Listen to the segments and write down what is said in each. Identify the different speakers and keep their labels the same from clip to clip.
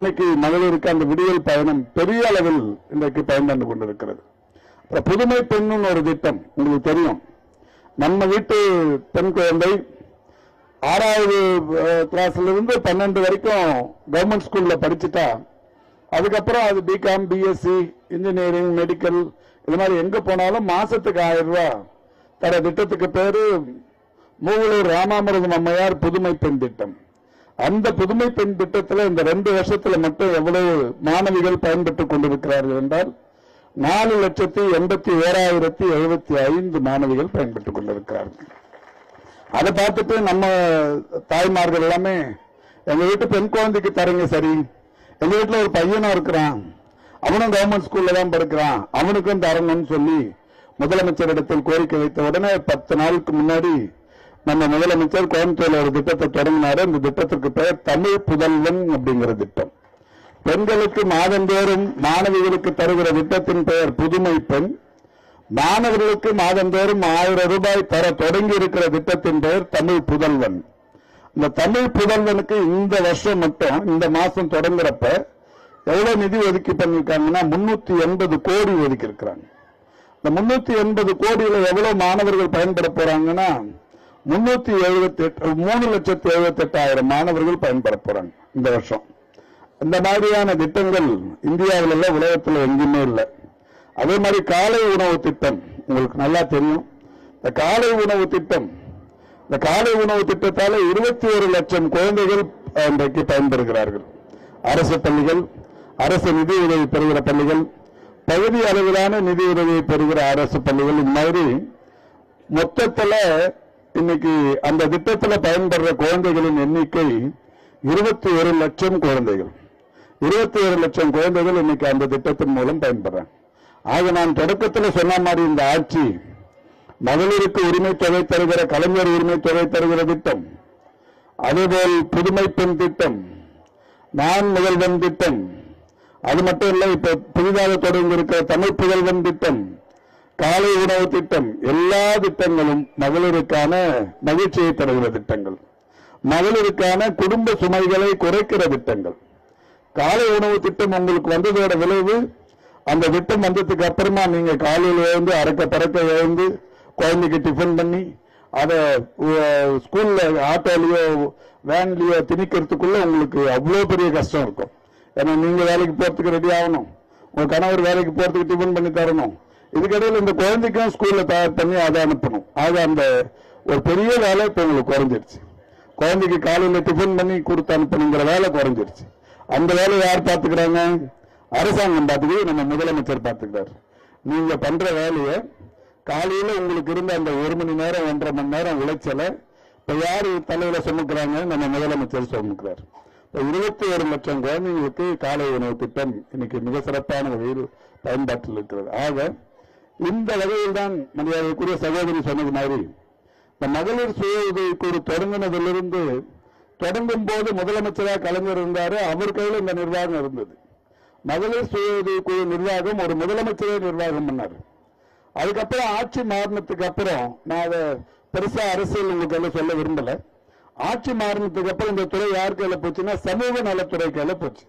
Speaker 1: இன்னைக்கு மகளிருக்கு அந்த விடியல் பயணம் பெரிய அளவில் இன்றைக்கு பயன் தந்து கொண்டிருக்கிறது அப்புறம் புதுமை பெண்ணுன்னு ஒரு திட்டம் உங்களுக்கு தெரியும் நம்ம வீட்டு பெண் குழந்தை ஆறாவது அஹ், கிளாஸ்ல இருந்து பன்னெண்டு வரைக்கும் கவர்மெண்ட் ஸ்கூல்ல படிச்சுட்டா அதுக்கப்புறம் அது பிகாம் பிஎஸ்சி இன்ஜினியரிங் மெடிக்கல் இது மாதிரி எங்க போனாலும் மாசத்துக்கு ஆயிரம் ரூபாய் தர திட்டத்துக்கு பேரு மூவலூர் ராமாமிரதம் அம்மையார் புதுமை பெண் திட்டம் அந்த புதுமை பெண் திட்டத்தில் இந்த ரெண்டு வருஷத்துல மட்டும் எவ்வளவு மாணவிகள் பயன்பெற்றுக் கொண்டிருக்கிறார்கள் என்றால் நாலு லட்சத்தி எண்பத்தி ஓராயிரத்தி எழுபத்தி ஐந்து மாணவிகள் பயன்பெற்றுக் கொண்டிருக்கிறார்கள் அதை பார்த்துட்டு நம்ம தாய்மார்கள் எல்லாமே எங்க வீட்டு பெண் குழந்தைக்கு தரீங்க சரி எங்க வீட்டுல ஒரு பையனும் இருக்கிறான் அவனும் கவர்மெண்ட் ஸ்கூல்ல தான் படிக்கிறான் அவனுக்கும் தரணும்னு சொல்லி முதலமைச்சரிடத்தில் கோரிக்கை வைத்த உடனே பத்து நாளுக்கு முன்னாடி நம்ம முதலமைச்சர் கோயம்புத்தூர்ல ஒரு திட்டத்தை தொடங்கினாரு இந்த திட்டத்திற்கு பெயர் தமிழ் புதல்வன் அப்படிங்கிற திட்டம் பெண்களுக்கு மாதந்தோறும் மாணவிகளுக்கு தருகிற திட்டத்தின் பெயர் புதுமை பெண் மாணவர்களுக்கு மாதந்தோறும் ஆயிரம் ரூபாய் தர தொடங்கி இருக்கிற திட்டத்தின் பெயர் தமிழ் புதல்வன் இந்த தமிழ் புதல்வனுக்கு இந்த வருஷம் மட்டும் இந்த மாசம் தொடங்குறப்ப எவ்வளவு நிதி ஒதுக்கி பண்ணிருக்காங்கன்னா முன்னூத்தி எண்பது கோடி ஒதுக்கி இருக்கிறாங்க இந்த முன்னூத்தி எண்பது கோடியில எவ்வளவு மாணவர்கள் பயன்பட போறாங்கன்னா முன்னூத்தி எழுபத்தி எட்டு மூணு லட்சத்தி எழுபத்தி எட்டாயிரம் மாணவர்கள் பயன்பட போறாங்க இந்த வருஷம் இந்த மாதிரியான திட்டங்கள் இந்தியாவில் இல்ல உலகத்தில் எங்கேயுமே இல்லை அதே மாதிரி காலை உணவு திட்டம் உங்களுக்கு நல்லா தெரியும் இந்த காலை உணவு திட்டம் இந்த காலை உணவு திட்டத்தால இருபத்தி ஒரு லட்சம் குழந்தைகள் அஹ், இன்றைக்கு பயன்பெறுகிறார்கள் அரசு பள்ளிகள் அரசு நிதி உதவி பெறுகிற பள்ளிகள் பகுதி அளவிலான நிதி உதவியை பெறுகிற அரசு பள்ளிகள் இந்த மாதிரி மொத்தத்துல இன்னைக்கு அந்த திட்டத்துல பயன்படுற குழந்தைகளின் எண்ணிக்கை இருபத்தி ஒரு லட்சம் குழந்தைகள் இருபத்தி ஒரு லட்சம் குழந்தைகள் இன்னைக்கு அந்த திட்டத்தின் மூலம் பயன்படுறாங்க ஆக நான் தொடக்கத்தில் சொன்ன மாதிரி இந்த ஆட்சி மகளிருக்கு உரிமை தொகை தருகிற கலைஞர் உரிமை தொகை தருகிற திட்டம் அதேபோல் புதுமை பெண் திட்டம் நான் முதல்வன் திட்டம் அது மட்டும் இல்ல இப்ப புதிதாக தொடங்கி இருக்கிற தமிழ் புதல்வன் திட்டம் காலை உணவு திட்டம் எல்லா திட்டங்களும் மகளிருக்கான மகிழ்ச்சியை தருகிற திட்டங்கள் மகளிருக்கான குடும்ப சுமைகளை குறைக்கிற திட்டங்கள் காலை உணவு திட்டம் உங்களுக்கு வந்ததோட விளைவு அந்த திட்டம் வந்ததுக்கு அப்புறமா நீங்க காலையில எழுந்து அறக்க பறக்க எழுந்து குழந்தைக்கு டிஃபன் பண்ணி அதை உ- ஸ்கூல்ல ஆட்டோலயோ வேன்லயோ திணிக்கிறதுக்குள்ள உங்களுக்கு அவ்வளவு பெரிய கஷ்டம் இருக்கும் ஏன்னா நீங்க வேலைக்கு போறதுக்கு ரெடி ஆகணும் உங்க கணவர் வேலைக்கு போறதுக்கு டிஃபன் பண்ணி தரணும் இதுக்கிடையில இந்த குழந்தைக்கும் ஸ்கூல்ல தயார் பண்ணி அதை அனுப்பணும் ஆக அந்த ஒரு பெரிய வேலை இப்ப உங்களுக்கு குறைஞ்சிருச்சு குழந்தைக்கு காலையில டிஃபன் பண்ணி கொடுத்து அனுப்பணுங்கிற வேலை குறைஞ்சிருச்சு அந்த வேலையை யார் பார்த்துக்கிறாங்க அரசாங்கம் பார்த்துக்குது நம்ம முதலமைச்சர் பார்த்துக்கிறார் நீங்க பண்ற வேலையை காலையில உங்களுக்கு இருந்த அந்த ஒரு மணி நேரம் ஒன்றரை மணி நேரம் உழைச்சல இப்ப யாரு தலையில சுமக்கிறாங்க நம்ம முதலமைச்சர் சுமக்கிறார் இப்ப இருபத்தி ஒரு லட்சம் குழந்தைங்களுக்கு காலை உணவு திட்டம் இன்னைக்கு மிக சிறப்பான வகையில் பயன்பாட்டில் இருக்கிறது ஆக இந்த வகையில் தான் மரியாதைக்குரிய சகோதரி சொன்னது மாதிரி இந்த மகளிர் சுய உதவிக்குழு தொடங்கினதிலிருந்து தொடங்கும் போது முதலமைச்சராக கலைஞர் இருந்தாரு அவர் கையில் இந்த நிர்வாகம் இருந்தது மகளிர் சுய உதவிக்குழு நிர்வாகம் ஒரு முதலமைச்சரே நிர்வாகம் பண்ணாரு அதுக்கப்புறம் ஆட்சி மாறினதுக்கு அப்புறம் நான் அதை பெருசா அரசியல் உங்களுக்கு எல்லாம் சொல்ல விரும்பல ஆட்சி மாறினதுக்கு அப்புறம் இந்த துறை யார் கையில போச்சுன்னா சமூக நலத்துறை கையில போச்சு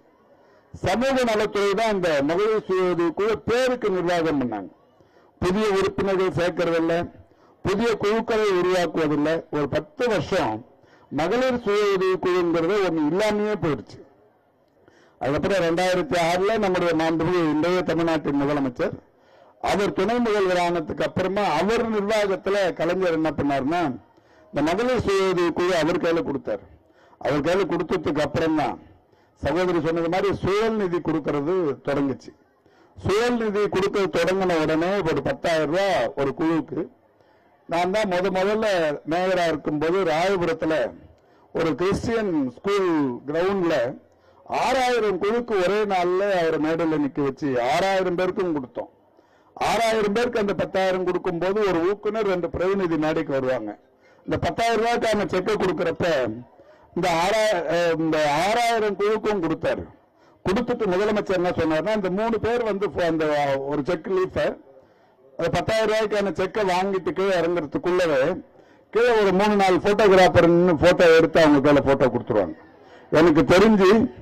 Speaker 1: சமூக நலத்துறை தான் இந்த மகளிர் சுய உதவிக்குழு பேருக்கு நிர்வாகம் பண்ணாங்க புதிய உறுப்பினர்கள் சேர்க்கறதில்ல புதிய குழுக்களை உருவாக்குவதில்லை ஒரு பத்து வருஷம் மகளிர் சுய உதவி குழுங்கிறது ஒண்ணு இல்லாமையே போயிடுச்சு அதுக்கப்புறம் ரெண்டாயிரத்தி ஆறுல நம்முடைய மாண்புமிகு இன்றைய தமிழ்நாட்டின் முதலமைச்சர் அவர் துணை முதல்வர் ஆனதுக்கு அப்புறமா அவர் நிர்வாகத்துல கலைஞர் என்ன பண்ணாருன்னா இந்த மகளிர் சுய உதவி குழு அவர் கையில கொடுத்தார் அவர் கையில கொடுத்ததுக்கு அப்புறம் தான் சகோதரி சொன்னது மாதிரி சுழல் நிதி கொடுக்கறது தொடங்குச்சு சுழல் நிதி கொடுக்க தொடங்கின உடனே ஒரு பத்தாயிரம் ரூபாய் ஒரு குழுவுக்கு நான் தான் முத முதல்ல மேயரா இருக்கும்போது ராயபுரத்துல ஒரு கிறிஸ்டியன் ஸ்கூல் கிரவுண்ட்ல ஆறாயிரம் குழுக்கு ஒரே நாள்ல அவர் மேடையில் நிக்க வச்சு ஆறாயிரம் பேருக்கும் கொடுத்தோம் ஆறாயிரம் பேருக்கு அந்த பத்தாயிரம் கொடுக்கும் போது ஒரு ஊக்குனர் ரெண்டு பிரதிநிதி மேடைக்கு வருவாங்க இந்த பத்தாயிரம் ரூபாய்க்கான செக்கை கொடுக்கறப்ப இந்த ஆறாயிரம் இந்த ஆறாயிரம் குழுக்கும் கொடுத்தாரு கொடுத்துட்டு முதலமைச்சர் என்ன சொன்னார்னா இந்த மூணு பேர் வந்து ஃப- அந்த ஒரு செக் லீஃபை அது பத்தாயிரம் ரூபாய்க்கான செக்கை வாங்கிட்டு கீழே இறங்குறதுக்குள்ளவே கீழே ஒரு மூணு நாலு போட்டோகிராஃபர் போட்டோ எடுத்து அவங்க கையில போட்டோ கொடுத்துருவாங்க எனக்கு தெரிஞ்சு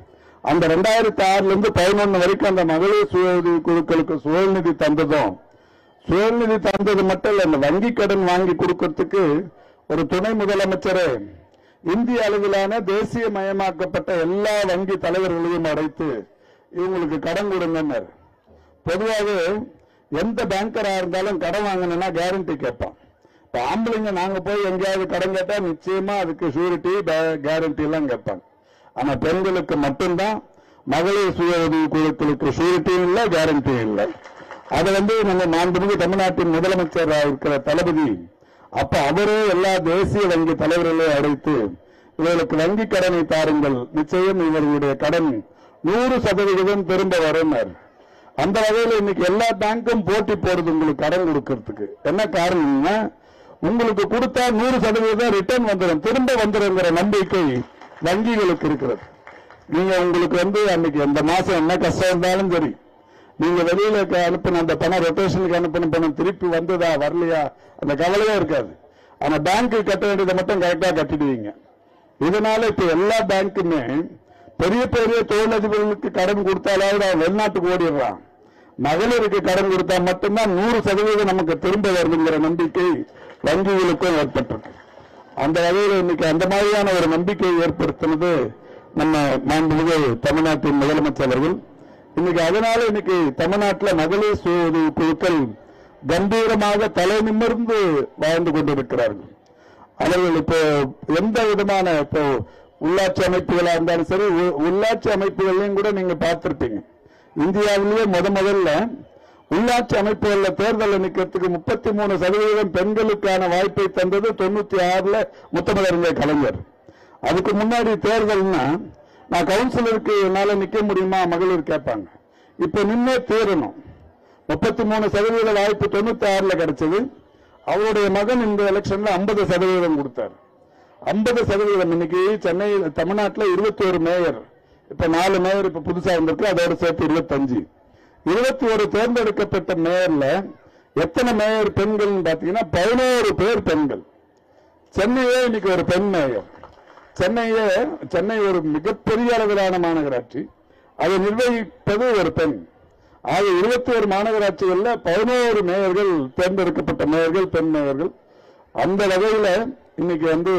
Speaker 1: அந்த ரெண்டாயிரத்தி ஆறுல இருந்து பதினொன்னு வரைக்கும் அந்த மகளிர் சுய உதவி குழுக்களுக்கு சுயநிதி தந்ததும் சுயநிதி தந்தது மட்டும் இல்ல இந்த வங்கி கடன் வாங்கி கொடுக்கறதுக்கு ஒரு துணை முதலமைச்சரே இந்திய அளவிலான தேசிய மயமாக்கப்பட்ட எல்லா வங்கி தலைவர்களையும் அழைத்து இவங்களுக்கு கடன் கொடுங்கன்னாரு பொதுவாக எந்த பேங்கரா இருந்தாலும் கடன் வாங்கணும்னா கேரண்டி கேட்பான் இப்ப ஆம்பளைங்க நாங்க போய் எங்கேயாவது கடன் கேட்டா நிச்சயமா அதுக்கு ஷூரிட்டி கேரண்டி எல்லாம் கேட்பாங்க ஆனா பெண்களுக்கு மட்டும்தான் மகளிர் சுய உதவி குழுக்களுக்கு ஷூரிட்டியும் இல்லை கேரண்டியும் இல்லை அதை வந்து நம்ம மாண்புமிகு தமிழ்நாட்டின் முதலமைச்சராக இருக்கிற தளபதி அப்ப அவரே எல்லா தேசிய வங்கி தலைவர்களையும் அழைத்து இவர்களுக்கு வங்கி கடனை தாருங்கள் நிச்சயம் இவர்களுடைய கடன் நூறு சதவிகிதம் திரும்ப வரும்னார் அந்த வகையில் இன்னைக்கு எல்லா பேங்க்கும் போட்டி போடுது உங்களுக்கு கடன் கொடுக்கறதுக்கு என்ன காரணம்னா உங்களுக்கு கொடுத்தா நூறு சதவீதம் ரிட்டர்ன் வந்துடும் திரும்ப வந்துடுங்கிற நம்பிக்கை வங்கிகளுக்கு இருக்கிறது நீங்க உங்களுக்கு வந்து அன்னைக்கு எந்த மாசம் என்ன கஷ்டம் இருந்தாலும் சரி நீங்க வெளியில க- அனுப்பின அந்த பணம் ரொட்டேஷனுக்கு அனுப்பின பணம் திருப்பி வந்ததா வரலையா அந்த கவலையே இருக்காது ஆனா பேங்க்கு கட்ட வேண்டியதை மட்டும் கரெக்டா கட்டிடுவீங்க இதனால இப்ப எல்லா பேங்க்குமே பெரிய பெரிய தொழிலதிபர்களுக்கு கடன் கொடுத்தாலாவது அவன் வெளிநாட்டுக்கு ஓடிடுறான் மகளிருக்கு கடன் கொடுத்தா மட்டும்தான் நூறு சதவீதம் நமக்கு திரும்ப வருதுங்கிற நம்பிக்கை வங்கிகளுக்கும் ஏற்பட்டிருக்கு அந்த வகையில் இன்னைக்கு அந்த மாதிரியான ஒரு நம்பிக்கையை ஏற்படுத்தினது நம்ம மாண்புமிகு தமிழ்நாட்டின் முதலமைச்சர் அவர்கள் இன்னைக்கு அதனால இன்னைக்கு தமிழ்நாட்டில் மகளிர் சுய உதவி குழுக்கள் கம்பீரமாக தலை நிமிர்ந்து வாழ்ந்து கொண்டிருக்கிறார்கள் அவர்கள் இப்போ எந்த விதமான இப்போ உள்ளாட்சி அமைப்புகளா இருந்தாலும் சரி உ- உள்ளாட்சி அமைப்புகளையும் கூட நீங்க பார்த்திருப்பீங்க இந்தியாவிலேயே முத முதல்ல உள்ளாட்சி அமைப்புகள்ல தேர்தல் நிக்கிறதுக்கு முப்பத்தி மூணு சதவீதம் பெண்களுக்கான வாய்ப்பை தந்தது தொண்ணூத்தி ஆறுல முத்தமிழறிஞர் கலைஞர் அதுக்கு முன்னாடி தேர்தல்னா நான் கவுன்சிலருக்கு என்னால நிக்க முடியுமா மகளிர் கேட்பாங்க இப்ப நின்னே தீரணும் முப்பத்தி மூணு சதவீத வாய்ப்பு தொண்ணூத்தி ஆறுல கிடைச்சது அவருடைய மகன் இந்த எலெக்ஷன்ல ஐம்பது சதவீதம் கொடுத்தார் ஐம்பது சதவீதம் இன்னைக்கு சென்னை தமிழ்நாட்டில் இருபத்தி ஒரு மேயர் இப்ப நாலு மேயர் இப்ப புதுசா வந்திருக்கு அதோட சேர்த்து இருபத்தஞ்சு இருபத்தி ஒரு தேர்ந்தெடுக்கப்பட்ட மேயர்ல எத்தனை மேயர் பெண்கள் பாத்தீங்கன்னா பதினோரு பேர் பெண்கள் சென்னையே இன்னைக்கு ஒரு பெண் மேயர் சென்னையே சென்னை ஒரு மிகப்பெரிய அளவிலான மாநகராட்சி அதை நிர்வகிப்பது ஒரு பெண் ஆக இருபத்தி ஒரு மாநகராட்சிகள்ல பதினோரு மேயர்கள் தேர்ந்தெடுக்கப்பட்ட மேயர்கள் பெண் மேயர்கள் அந்த வகையில இன்னைக்கு வந்து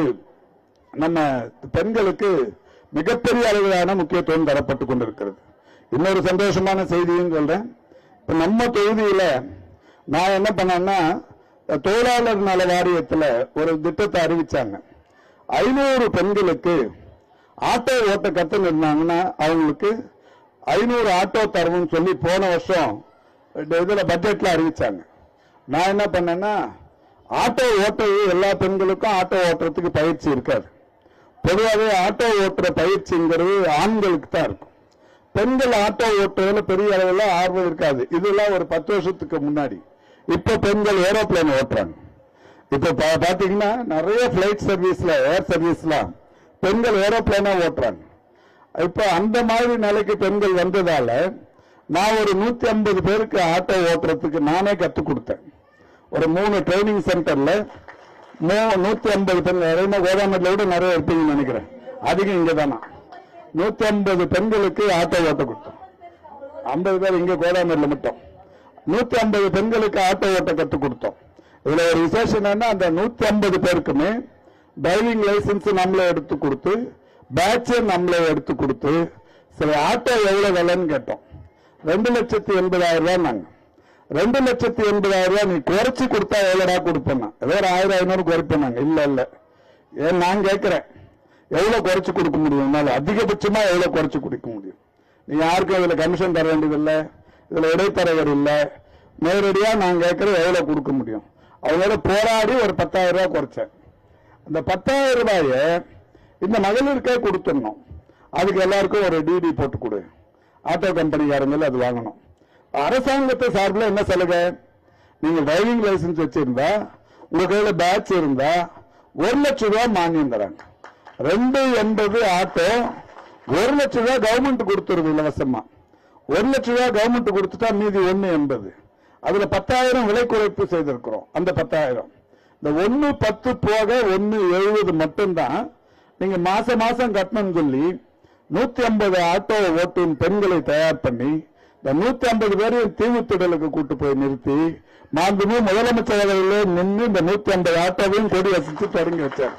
Speaker 1: நம்ம பெண்களுக்கு மிகப்பெரிய அளவிலான முக்கியத்துவம் தரப்பட்டு கொண்டிருக்கிறது இன்னொரு சந்தோஷமான செய்தியும் சொல்றேன் இப்ப நம்ம தொகுதியில நான் என்ன பண்ணேன்னா தொழிலாளர் நல வாரியத்துல ஒரு திட்டத்தை அறிவிச்சாங்க ஐநூறு பெண்களுக்கு ஆட்டோ ஓட்ட கத்துன்னு இருந்தாங்கன்னா அவங்களுக்கு ஐநூறு ஆட்டோ தரணும்னு சொல்லி போன வருஷம் இதுல பட்ஜெட்ல அறிவிச்சாங்க நான் என்ன பண்ணேன்னா ஆட்டோ ஓட்டுறது எல்லா பெண்களுக்கும் ஆட்டோ ஓட்டுறதுக்கு பயிற்சி இருக்காது பொதுவாகவே ஆட்டோ ஓட்டுற பயிற்சிங்கிறது ஆண்களுக்கு தான் இருக்கும் பெண்கள் ஆட்டோ ஓட்டுறதுல பெரிய அளவில் ஆர்வம் இருக்காது இதெல்லாம் ஒரு பத்து வருஷத்துக்கு முன்னாடி இப்ப பெண்கள் ஏரோப்ளேன் ஓட்டுறாங்க இப்ப பா- பாத்தீங்கன்னா நிறைய பிளைட் சர்வீஸ்ல ஏர் சர்வீஸ்லாம் பெண்கள் ஏரோப்ளேனா ஓட்டுறாங்க இப்ப அந்த மாதிரி நிலைக்கு பெண்கள் வந்ததால நான் ஒரு நூத்தி ஐம்பது பேருக்கு ஆட்டோ ஓட்டுறதுக்கு நானே கத்துக் கொடுத்தேன் ஒரு மூணு ட்ரைனிங் சென்டர்ல மூ- நூத்தி ஐம்பது பெண்கள் நிறைய கோதாமரில் விட நிறைய இருப்பீங்கன்னு நினைக்கிறேன் அதிகம் இங்க தானா நூத்தி ஐம்பது பெண்களுக்கு ஆட்டோ ஓட்ட கொடுத்தோம் ஐம்பது பேர் இங்க கோதாமரில் மட்டும் நூத்தி ஐம்பது பெண்களுக்கு ஆட்டோ ஓட்ட கத்துக் கொடுத்தோம் இதுல ஒரு விசேஷம் என்னன்னா அந்த நூத்தி ஐம்பது பேருக்குமே டிரைவிங் லைசன்ஸ் நம்மளே எடுத்து கொடுத்து பேட்சை நம்மளே எடுத்து கொடுத்து சரி ஆட்டோ எவ்வளவு விலைன்னு கேட்டோம் ரெண்டு லட்சத்தி எண்பதாயிரம் ரூபாய் நாங்க ரெண்டு லட்சத்தி எண்பதாயிரம் ரூபாய் நீ குறைச்சு கொடுத்தா எவ்வளவுடா கொடுப்பேன் ஏதோ ஒரு ஆயிரம் ஐநூறு குறைப்பேன் நாங்க இல்ல இல்ல ஏன் நான் கேட்கிறேன் எவ்வளவு குறைச்சு கொடுக்க முடியும் என்னால அதிகபட்சமா எவ்வளவு குறைச்சு கொடுக்க முடியும் நீ யாருக்கும் இதுல கமிஷன் தர வேண்டியதில்லை இதுல இடைத்தரகர் இல்ல நேரடியா நான் கேட்கறது எவ்வளவு கொடுக்க முடியும் அவங்களோட போராடி ஒரு பத்தாயிரம் ரூபாய் குறைச்சேன் அந்த பத்தாயிரம் ரூபாய இந்த மகளிருக்கே கொடுத்துடணும் அதுக்கு எல்லாருக்கும் ஒரு டிடி போட்டு கொடு ஆட்டோ கம்பெனிக்காரங்க அது வாங்கணும் அரசாங்கத்தை சார்பில் என்ன சலுகை நீங்க டிரைவிங் லைசன்ஸ் வச்சிருந்தா உங்க கையில பேட்ச் இருந்தா ஒரு லட்சம் ரூபாய் மானியம் தராங்க ரெண்டு எண்பது ஆட்டோ ஒரு லட்சம் ரூபாய் கவர்மெண்ட் கொடுத்துருது இலவசமா ஒரு லட்சம் ரூபாய் கவர்மெண்ட் கொடுத்துட்டா மீதி ஒன்னு எண்பது அதுல பத்தாயிரம் விலை குறைப்பு செய்திருக்கிறோம் அந்த பத்தாயிரம் இந்த ஒன்னு பத்து போக ஒன்னு எழுபது மட்டும்தான் நீங்க மாசம் மாசம் கட்டணும்னு சொல்லி நூத்தி ஐம்பது ஆட்டோ ஓட்டும் பெண்களை தயார் பண்ணி இந்த நூத்தி ஐம்பது பேரையும் தீவுத்திடலுக்கு கூட்டு போய் நிறுத்தி மாண்புமிகு முதலமைச்சர் அவர்களே நின்று இந்த நூத்தி ஐம்பது ஆட்டோவையும் கொடி வசித்து தொடங்கி வச்சார்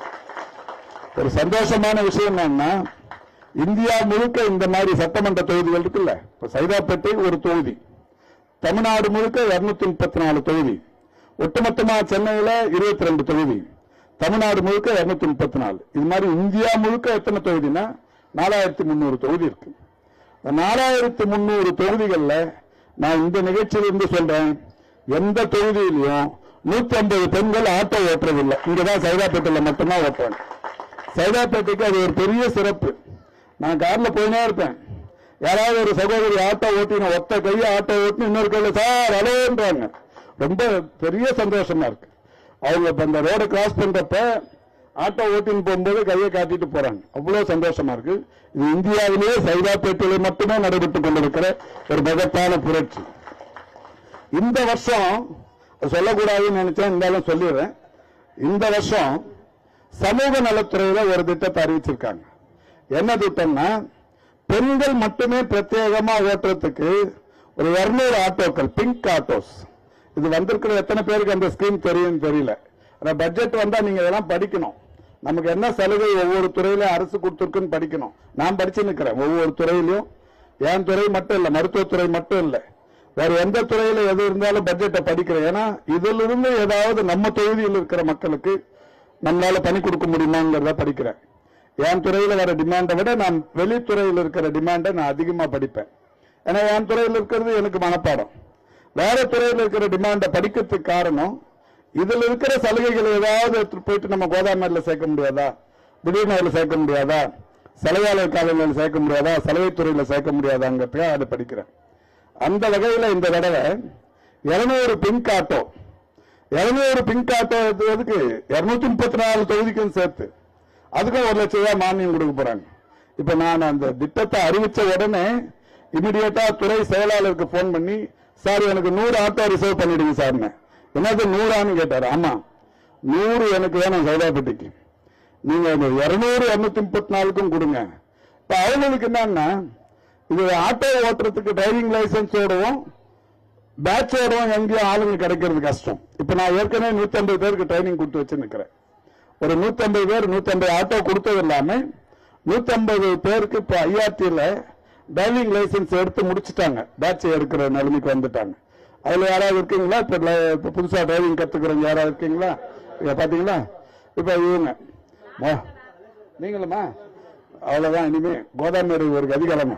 Speaker 1: ஒரு சந்தோஷமான விஷயம் என்னன்னா இந்தியா முழுக்க இந்த மாதிரி சட்டமன்ற தொகுதிகள் இருக்குல்ல இப்ப சைதாப்பேட்டை ஒரு தொகுதி தமிழ்நாடு முழுக்க இருநூத்தி முப்பத்தி நாலு தொகுதி ஒட்டுமொத்தமா சென்னையில இருபத்தி ரெண்டு தொகுதி தமிழ்நாடு முழுக்க இருநூத்தி முப்பத்தி நாலு இது மாதிரி இந்தியா முழுக்க எத்தனை தொகுதினா நாலாயிரத்தி முந்நூறு தொகுதி இருக்கு இந்த நாலாயிரத்தி முந்நூறு தொகுதிகள்ல நான் இந்த நிகழ்ச்சியிலிருந்து சொல்றேன் எந்த தொகுதியிலையும் நூத்தி ஐம்பது பெண்கள் ஆட்டோ ஓட்டுறதில்லை இங்கதான் சைதாப்பேட்டையில மட்டும்தான் ஓட்டுறாங்க சைதாப்பேட்டைக்கு அது ஒரு பெரிய சிறப்பு நான் கார்ல போயினே இருப்பேன் யாராவது ஒரு சகோதரி ஆட்டோ ஓட்டின ஒத்த கையை ஆட்டோ ஓட்டின இன்னொரு கையில சார் அலோன்றாங்க ரொம்ப பெரிய சந்தோஷமா இருக்கு அவங்க இப்ப இந்த ரோட கிராஸ் பண்றப்ப ஆட்டோ ஓட்டின்னு போகும்போது கையை காட்டிட்டு போறாங்க அவ்வளவு சந்தோஷமா இருக்கு இது இந்தியாவிலேயே சைதாப்பேட்டையில மட்டுமே நடைபெற்றுக் கொண்டிருக்கிற ஒரு மகத்தான புரட்சி இந்த வருஷம் அது சொல்லக்கூடாதுன்னு நினைச்சேன் இருந்தாலும் சொல்லிடுறேன் இந்த வருஷம் சமூக நலத்துறையில ஒரு திட்டத்தை அறிவிச்சிருக்காங்க என்ன திட்டம்னா பெண்கள் மட்டுமே பிரத்யேகமா ஓட்டுறதுக்கு ஒரு 200 ஆட்டோக்கள் பிங்க் ஆட்டோஸ் இது வந்திருக்கிற எத்தனை பேருக்கு அந்த ஸ்கீம் தெரியும் தெரியல ஆனா பட்ஜெட் வந்தா நீங்க இதெல்லாம் படிக்கணும் நமக்கு என்ன சலுகை ஒவ்வொரு துறையில அரசு கொடுத்துருக்குன்னு படிக்கணும் நான் படிச்சு நிக்கிறேன் ஒவ்வொரு துறையிலும் என் துறை மட்டும் இல்ல மருத்துவத்துறை மட்டும் இல்ல வேற எந்த துறையில எது இருந்தாலும் பட்ஜெட்டை படிக்கிறேன் ஏன்னா இதுல இருந்து ஏதாவது நம்ம தொகுதியில் இருக்கிற மக்களுக்கு நம்மளால பணி கொடுக்க முடியுமாங்கிறத படிக்கிறேன் என் துறையில வர டிமாண்டை விட நான் வெளித்துறையில் இருக்கிற டிமாண்டை நான் அதிகமா படிப்பேன் ஏன்னா என் துறையில் இருக்கிறது எனக்கு மனப்பாடம் வேற துறையில் இருக்கிற டிமாண்டை படிக்கிறதுக்கு காரணம் இதுல இருக்கிற சலுகைகள் ஏதாவது எடுத்துட்டு போயிட்டு நம்ம கோதாமரில சேர்க்க முடியாதா திடீர்னு சேர்க்க முடியாதா செலவாளர் காலங்களில் சேர்க்க முடியாதா சலவைத்துறையில சேர்க்க முடியாதாங்கிறதுக்காக அதை படிக்கிறேன் அந்த வகையில இந்த தடவை 200 பிங்க் ஆட்டோ 200 பிங்க் ஆட்டோ எதுக்கு இருநூத்தி முப்பத்தி நாலு தொகுதிக்கும் சேர்த்து அதுக்கும் ஒரு லட்சம் ரூபாய் மானியம் கொடுக்க போறாங்க இப்ப நான் அந்த திட்டத்தை அறிவிச்ச உடனே இமிடியேட்டா துறை செயலாளருக்கு போன் பண்ணி சார் எனக்கு நூறு ஆட்டோ ரிசர்வ் பண்ணிடுங்க சார்னு என்னது நூறான்னு கேட்டாரு ஆமா நூறு எனக்கு வேணும் சைதாப்பேட்டைக்கு நீங்க அந்த இருநூறு இருநூத்தி முப்பத்தி நாலுக்கும் கொடுங்க இப்ப அவங்களுக்கு என்னன்னா இது ஆட்டோ ஓட்டுறதுக்கு டிரைவிங் லைசன்ஸோடவும் பேட்சோடவும் எங்கேயும் ஆளுங்க கிடைக்கிறது கஷ்டம் இப்ப நான் ஏற்கனவே 150 பேருக்கு ட்ரைனிங் கொடுத்து வச்சு நிக்கிறேன் ஒரு 150 பேர் 150 ஆட்டோ கொடுத்தது இல்லாம 150 பேருக்கு இப்ப ஐஆர்டில டிரைவிங் லைசன்ஸ் எடுத்து முடிச்சிட்டாங்க பேட்ச் எடுக்கிற நிலைமைக்கு வந்துட்டாங்க அதுல யாராவது இருக்கீங்களா இப்ப ல- இப்ப புதுசா டிரைவிங் கத்துக்கிறவங்க யாராவது இருக்கீங்களா இங்க பாத்தீங்களா இப்ப இவங்க மோ- நீங்களுமா அவ்வளவுதான் இனிமே கோதாமேரி ஒரு கதிகலமா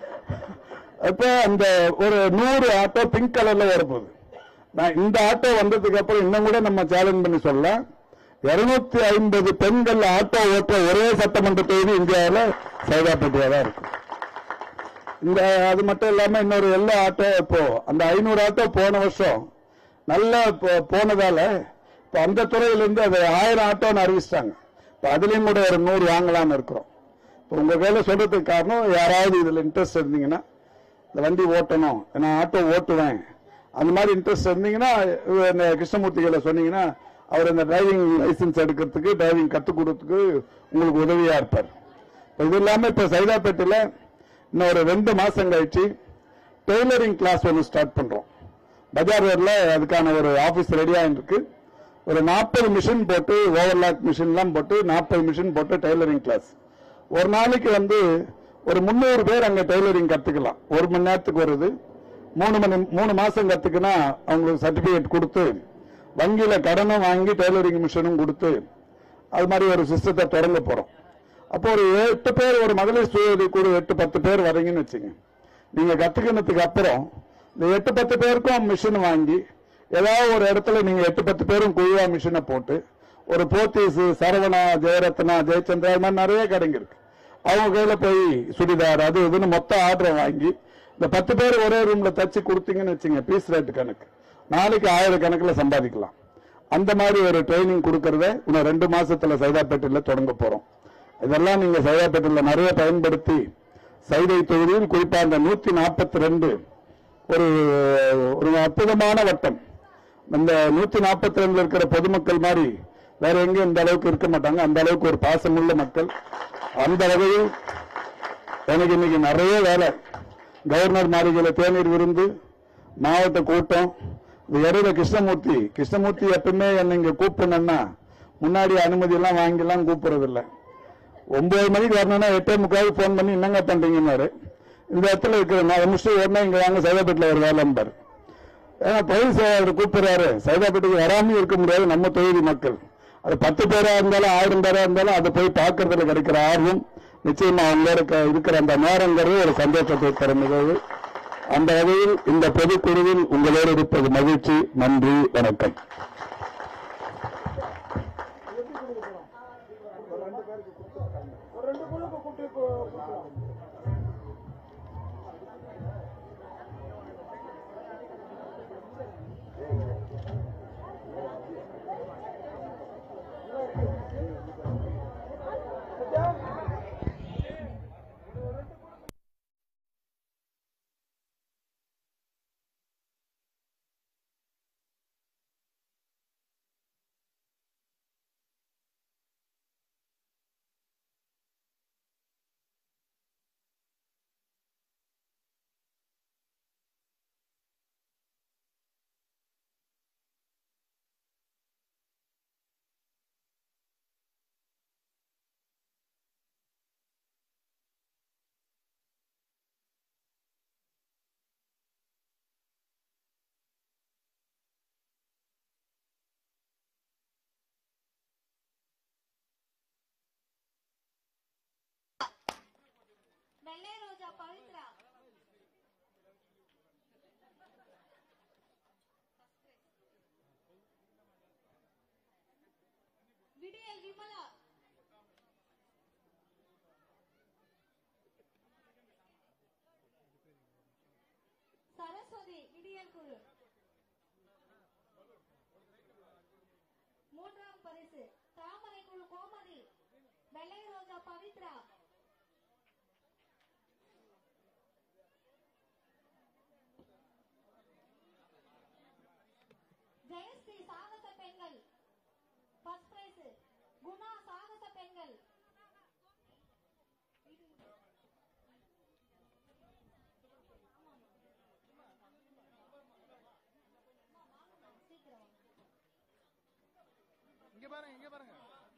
Speaker 1: இப்ப அந்த ஒரு நூறு ஆட்டோ பிங்க் கலர்ல வரப்போகுது நான் இந்த ஆட்டோ வந்ததுக்கு அப்புறம் இன்னும் கூட நம்ம சேலஞ்ச் பண்ணி சொல்லலாம் இருநூத்தி ஐம்பது பெண்கள் ஆட்டோ ஓட்டுற ஒரே சட்டமன்ற தொகுதி இந்தியாவில் சைதாப்பேட்டையா தான் இருக்கு இந்த அது மட்டும் இல்லாம இன்னொரு எல்லா ஆட்டோ இப்போ அந்த ஐநூறு ஆட்டோ போன வருஷம் நல்லா போ- போனதால இப்ப அந்த துறையில இருந்து அது ஆயிரம் ஆட்டோன்னு அறிவிச்சிட்டாங்க இப்ப அதுலயும் கூட ஒரு நூறு வாங்கலாம்னு இருக்கிறோம் இப்ப உங்க கையில சொல்றதுக்கு காரணம் யாராவது இதுல இன்ட்ரெஸ்ட் இருந்தீங்கன்னா இந்த வண்டி ஓட்டணும் நான் ஆட்டோ ஓட்டுவேன் அந்த மாதிரி இன்ட்ரெஸ்ட் இருந்தீங்கன்னா இவ- இந்த கிருஷ்ணமூர்த்திகளை சொன்னீங்கன்னா அவர் இந்த டிரைவிங் லைசன்ஸ் எடுக்கிறதுக்கு டிரைவிங் கத்துக் கொடுறதுக்கு உங்களுக்கு உதவியா இருப்பார் இப்ப இது இல்லாம இப்ப சைதாப்பேட்டையில இன்னும் ஒரு ரெண்டு மாசம் கழிச்சு டெய்லரிங் கிளாஸ் ஒன்று ஸ்டார்ட் பண்றோம் பஜார் ரோட்ல அதுக்கான ஒரு ஆபீஸ் ரெடியா இருக்கு ஒரு நாற்பது மிஷின் போட்டு ஓவர்லாக் மிஷின்லாம் போட்டு நாற்பது மிஷின் போட்டு டெய்லரிங் கிளாஸ் ஒரு நாளைக்கு வந்து ஒரு முந்நூறு பேர் அங்க டெய்லரிங் கத்துக்கலாம் ஒரு மணி நேரத்துக்கு வருது மூணு மணி மூணு மாசம் கத்துக்கினா அவங்களுக்கு சர்டிபிகேட் கொடுத்து வங்கியில கடனும் வாங்கி டெய்லரிங் மிஷினும் கொடுத்து அது மாதிரி ஒரு சிஸ்டத்தை தொடங்க போறோம் அப்போ ஒரு எட்டு பேர் ஒரு மகளிர் சுய உதவி குழு எட்டு பத்து பேர் வரீங்கன்னு வச்சுங்க நீங்க கத்துக்கினதுக்கு அப்புறம் இந்த எட்டு பத்து பேருக்கும் மிஷின் வாங்கி ஏதாவது ஒரு இடத்துல நீங்க எட்டு பத்து பேரும் குழுவா மிஷினை போட்டு ஒரு போத்தீஸ் சரவணா ஜெயரத்னா ஜெயச்சந்திரா இது மாதிரி நிறைய கடைங்க இருக்கு அவங்க கையில போய் சுடிதார் அது இதுன்னு மொத்த ஆர்டர் வாங்கி இந்த பத்து பேர் ஒரே ரூம்ல தச்சு கொடுத்தீங்கன்னு வச்சுங்க பீஸ் ரேட் கணக்கு நாளைக்கு ஆயிரக்கணக்கில் சம்பாதிக்கலாம் அந்த மாதிரி ஒரு ட்ரைனிங் கொடுக்கறத இன்னும் ரெண்டு மாசத்துல சைதாப்பேட்டையில தொடங்க போறோம் இதெல்லாம் நீங்க சைதாப்பேட்டையில நிறைய பயன்படுத்தி சைதை தொகுதியில் குறிப்பா அந்த நூத்தி நாற்பத்தி ரெண்டு ஒரு ஒரு அற்புதமான வட்டம் இந்த நூத்தி நாற்பத்தி ரெண்டுல இருக்கிற பொதுமக்கள் மாதிரி வேற எங்கேயும் இந்த அளவுக்கு இருக்க மாட்டாங்க அந்த அளவுக்கு ஒரு பாசமுள்ள மக்கள் அந்த வகையில் எனக்கு இன்னைக்கு நிறைய வேலை கவர்னர் மாளிகையில தேநீர் விருந்து மாவட்ட கூட்டம் இந்த இடையில கிருஷ்ணமூர்த்தி கிருஷ்ணமூர்த்தி எப்பவுமே என்னை இங்க கூப்பிடணும்னா முன்னாடி அனுமதி எல்லாம் வாங்கிலாம் கூப்பிடுறது இல்ல ஒன்பது மணிக்கு வரணும்னா எட்டே முக்காவுக்கு ஃபோன் பண்ணி என்னங்க பண்றீங்கன்னாரு இந்த இடத்துல இருக்கிற நான் முடிச்சுட்டு உடனே இங்க வாங்க சைதாப்பேட்டில் ஒரு வேலைம்பாரு ஏன்னா தொழில் செயலாளர் கூப்பிடுறாரு சைதாப்பேட்டைக்கு வராம இருக்க முடியாது நம்ம தொகுதி மக்கள் அது பத்து பேரா இருந்தாலும் ஆயிரம் பேரா இருந்தாலும் அதை போய் பார்க்கறதுல கிடைக்கிற ஆர்வம் நிச்சயமா அவங்களோட க- இருக்கிற அந்த நேரங்கிறது ஒரு சந்தோஷத்தை தரும் நிகழ்வு அந்த வகையில் இந்த பொதுக்குழுவில் உங்களோடு இருப்பது மகிழ்ச்சி நன்றி வணக்கம்
Speaker 2: வெள்ளை ரோஜா பவித்ரா விடியல் விமலா சரஸ்வதி விடியல் குழு மூன்றாம் பரிசு தாமரை குழு கோமதி வெள்ளை ரோஜா பவித்ரா ஜெயஸ்ரீ சாகச பெண்கள் ஃபர்ஸ்ட் பிரைஸ் குணா சாகச பெண்கள்
Speaker 3: இங்க பாருங்க இங்க பாருங்க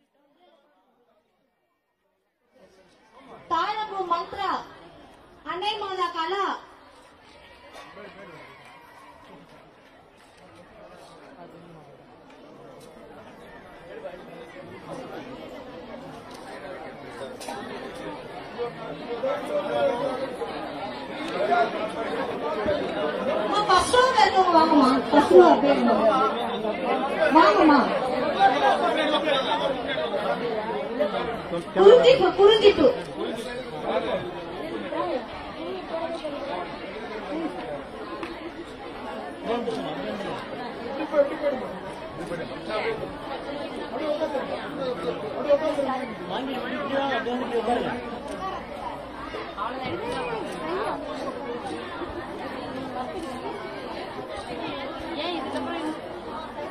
Speaker 2: தாழம்பூ மந்த்ரா அன்னை மாதா கலா ஃபர்ஸ்ட் ரோல இருக்கவங்க வாங்கம்மா ஃபர்ஸ்ட் ரோ பேருங்க வாங்கம்மா குறிஞ்சிப்பு குறிஞ்சிப்பு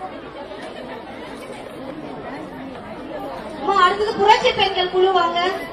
Speaker 2: அம்மா, அடுத்தது புரட்சி பெண்கள் குழு வாங்க